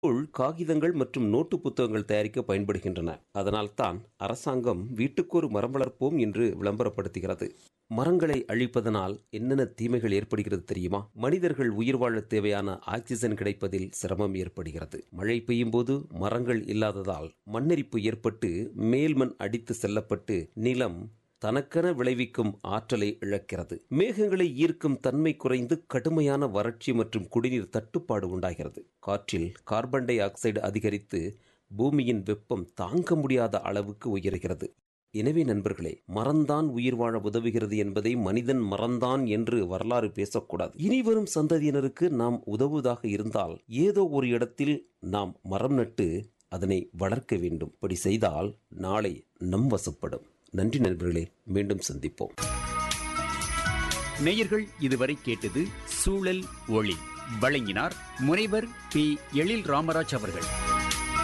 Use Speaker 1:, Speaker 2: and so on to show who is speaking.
Speaker 1: உள் காகிதங்கள் மற்றும் நோட்டு புத்தகங்கள் தயாரிக்க பயன்படுகின்றன அதனால்தான் அரசாங்கம் வீட்டுக்கொரு மரம் வளர்ப்போம் என்று விளம்பரப்படுத்துகிறது மரங்களை அழிப்பதனால் என்னென்ன தீமைகள் ஏற்படுகிறது தெரியுமா மனிதர்கள் உயிர் வாழ தேவையான ஆக்சிஜன் கிடைப்பதில் சிரமம் ஏற்படுகிறது மழை பெய்யும் போது மரங்கள் இல்லாததால் மண்ணெரிப்பு ஏற்பட்டு மேல்மண் அடித்து செல்லப்பட்டு நிலம் தனக்கென விளைவிக்கும் ஆற்றலை இழக்கிறது மேகங்களை ஈர்க்கும் தன்மை குறைந்து கடுமையான வறட்சி மற்றும் குடிநீர் தட்டுப்பாடு உண்டாகிறது காற்றில் கார்பன் டை ஆக்சைடு அதிகரித்து பூமியின் வெப்பம் தாங்க முடியாத அளவுக்கு உயர்கிறது எனவே நண்பர்களே மரம்தான் உயிர் வாழ உதவுகிறது என்பதை மனிதன் மறந்தான் என்று வரலாறு பேசக்கூடாது இனிவரும் சந்ததியினருக்கு நாம் உதவுவதாக இருந்தால் ஏதோ ஒரு இடத்தில் நாம் மரம் நட்டு அதனை வளர்க்க வேண்டும் இப்படி செய்தால் நாளை நம் வசப்படும் நன்றி நண்பர்களே மீண்டும் சந்திப்போம்
Speaker 2: நேயர்கள் இதுவரை கேட்டது சூழல் ஒளி வழங்கினார் முனைவர் பி எழில் ராமராஜ் அவர்கள்